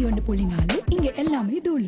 நூத்தி ஒன்று புள்ளி நாலு இங்க எல்லாமே தூளு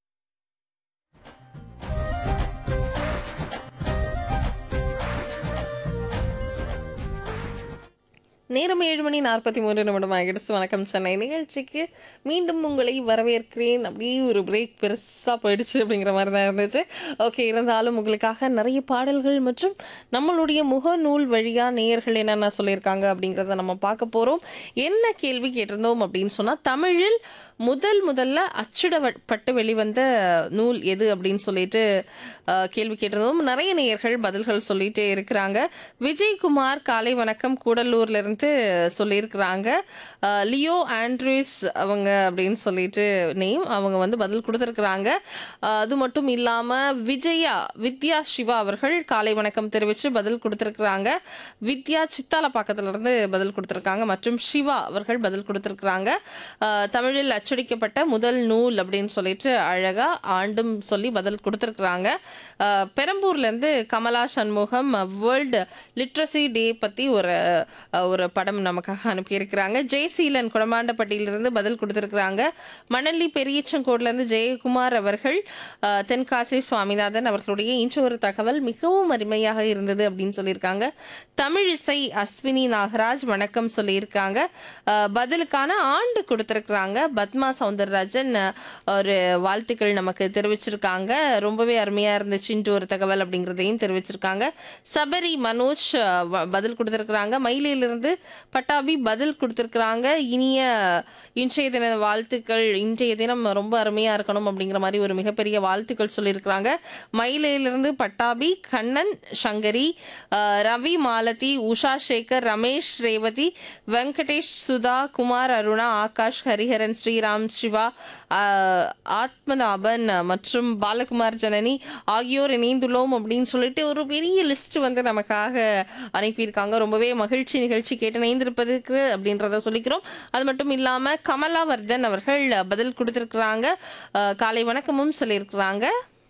நேரம் ஏழு மணி நாற்பத்தி மூன்று நிமிடம் ஆகிடுச்சு வணக்கம் சென்னை நிகழ்ச்சிக்கு மீண்டும் உங்களை வரவேற்கிறேன் அப்படியே ஒரு பிரேக் பெருசாக போயிடுச்சு அப்படிங்கிற மாதிரி தான் இருந்துச்சு ஓகே இருந்தாலும் உங்களுக்காக நிறைய பாடல்கள் மற்றும் நம்மளுடைய முகநூல் வழியாக நேயர்கள் என்னென்ன சொல்லியிருக்காங்க அப்படிங்கிறத நம்ம பார்க்க போகிறோம் என்ன கேள்வி கேட்டிருந்தோம் அப்படின்னு சொன்னால் தமிழில் முதல் முதல்ல அச்சிடப்பட்டு வெளிவந்த நூல் எது அப்படின்னு சொல்லிட்டு அஹ், கேள்வி கேட்டிருந்தோம் நிறைய நேயர்கள் பதில்கள் சொல்லிட்டே இருக்கிறாங்க விஜயகுமார் காலை வணக்கம் கூடலூர்ல இருந்து சொல்லியிருக்கிறாங்க அஹ், லியோ ஆண்ட்ரூஸ் அவங்க அப்படின்னு சொல்லிட்டு நேம் அவங்க வந்து பதில் கொடுத்துருக்குறாங்க அஹ், அது மட்டும் இல்லாம விஜயா வித்யா சிவா அவர்கள் காலை வணக்கம் தெரிவித்து பதில் கொடுத்துருக்குறாங்க வித்யா சித்தாலப்பாக்கத்துல இருந்து பதில் கொடுத்துருக்காங்க மற்றும் சிவா அவர்கள் பதில் கொடுத்துருக்குறாங்க அஹ், தமிழில் அச்சடிக்கப்பட்ட முதல் நூல் அப்படின்னு சொல்லிட்டு அழகா ஆண்டும் சொல்லி பதில் கொடுத்துருக்குறாங்க அஹ், பெரம்பூர்ல இருந்து Kamala Shanmugam world literacy day பத்தி ஒரு அஹ், ஒரு படம் நமக்காக அனுப்பியிருக்கிறாங்க ஜெயசீலன் குடமாண்டப்பட்டியிலிருந்து பதில் கொடுத்துருக்குறாங்க மணலி பெரியச்சங்கோட்ல இருந்து ஜெயக்குமார் அவர்கள் அஹ், தென்காசி சுவாமிநாதன் அவர்களுடைய இன்று ஒரு தகவல் மிகவும் அருமையாக இருந்தது அப்படின்னு சொல்லியிருக்காங்க தமிழிசை அஸ்வினி நாகராஜ் வணக்கம் சொல்லியிருக்காங்க அஹ், பதிலுக்கான ஆண்டு கொடுத்துருக்குறாங்க பத்மா சவுந்தரராஜன் அஹ், ஒரு வாழ்த்துக்கள் நமக்கு தெரிவிச்சிருக்காங்க ரொம்பவே அருமையா இருந்துச்சு இன்று ஒரு தகவல் அப்படிங்கிறதையும் தெரிவிச்சிருக்காங்க சபரி மனோஜ் அஹ், வ- பதில் கொடுத்துருக்குறாங்க மயிலிலிருந்து பட்டாபி பதில் கொடுத்துருக்குறாங்க இனிய இன்றைய தின வாழ்த்துக்கள் இன்றைய தினம் ரொம்ப அருமையா இருக்கணும் அப்படிங்கிற மாதிரி ஒரு மிகப்பெரிய வாழ்த்துக்கள் சொல்லியிருக்கிறாங்க மயிலையிலிருந்து பட்டாபி கண்ணன் சங்கரி அஹ், ரவி மாலதி உஷா சேகர் ரமேஷ் ரேவதி வெங்கடேஷ் சுதா குமார் அருணா ஆகாஷ் ஹரிஹரன் ஸ்ரீராம் சிவா அஹ், ஆத்மநாபன் மற்றும் பாலகுமார் ஜனனி ஆகியோர் இணைந்துள்ளோம் அப்படின்னு சொல்லிட்டு ஒரு பெரிய லிஸ்ட் வந்து நமக்காக அனுப்பியிருக்காங்க ரொம்பவே மகிழ்ச்சி நிகழ்ச்சி கேட்டு இணைந்திருப்பதுக்கு அப்படின்றத சொல்லிக்கிறோம் அது மட்டும் இல்லாம கமலாவர்தன் அவர்கள் பதில் கொடுத்திருக்கிறாங்க அஹ், காலை வணக்கமும் சொல்லியிருக்கிறாங்க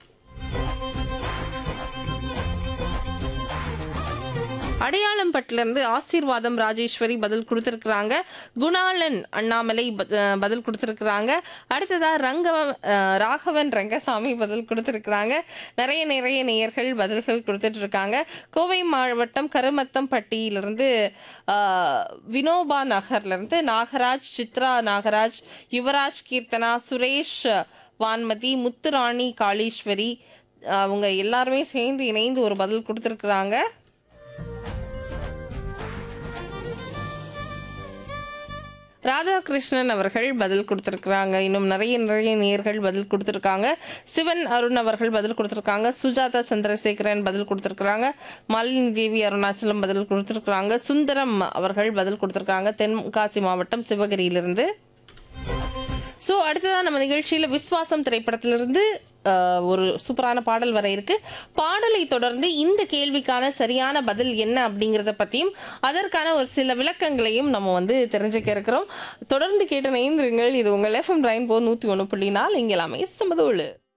அடையாளம் பட்டிலிருந்து ஆசீர்வாதம் ராஜேஸ்வரி பதில் கொடுத்துருக்குறாங்க குணாளன் அண்ணாமலை ப- அஹ் பதில் கொடுத்துருக்குறாங்க அடுத்ததா ரங்கவ அஹ் ராகவன் ரங்கசாமி பதில் கொடுத்துருக்குறாங்க நிறைய நிறைய நேயர்கள் பதில்கள் கொடுத்துட்டு இருக்காங்க கோவை மாவட்டம் கருமத்தம் பட்டியிலிருந்து அஹ், வினோபா நகர்லேருந்து நாகராஜ் சித்ரா நாகராஜ் யுவராஜ் கீர்த்தனா சுரேஷ் வான்மதி முத்துராணி காளீஸ்வரி அவங்க எல்லாருமே சேர்ந்து இணைந்து ஒரு பதில் கொடுத்துருக்குறாங்க ராதாகிருஷ்ணன் அவர்கள் பதில் கொடுத்திருக்கிறாங்க இன்னும் நிறைய நிறைய நேயர்கள் பதில் கொடுத்திருக்காங்க சிவன் அருண் அவர்கள் பதில் கொடுத்திருக்காங்க சுஜாதா சந்திரசேகரன் பதில் கொடுத்திருக்கிறாங்க மாலினி தேவி அருணாச்சலம் பதில் கொடுத்திருக்கிறாங்க சுந்தரம் அவர்கள் பதில் கொடுத்திருக்காங்க தென்காசி மாவட்டம் சிவகிரியிலிருந்து ஸோ அடுத்ததான் நம்ம நிகழ்ச்சியில் விஸ்வாசம் திரைப்படத்திலிருந்து அஹ், ஒரு சூப்பரான பாடல் வர இருக்கு பாடலை தொடர்ந்து இந்த கேள்விக்கான சரியான பதில் என்ன அப்படிங்கிறத பற்றியும் அதற்கான ஒரு சில விளக்கங்களையும் நம்ம வந்து தெரிஞ்சுக்க இருக்கிறோம் தொடர்ந்து கேட்டு நைந்திருங்கள் இது உங்கள் எஃப்எம் ரெயின்போ நூற்றி ஒன்று புள்ளி நாலு இங்கே எல்லாமே சமதோழு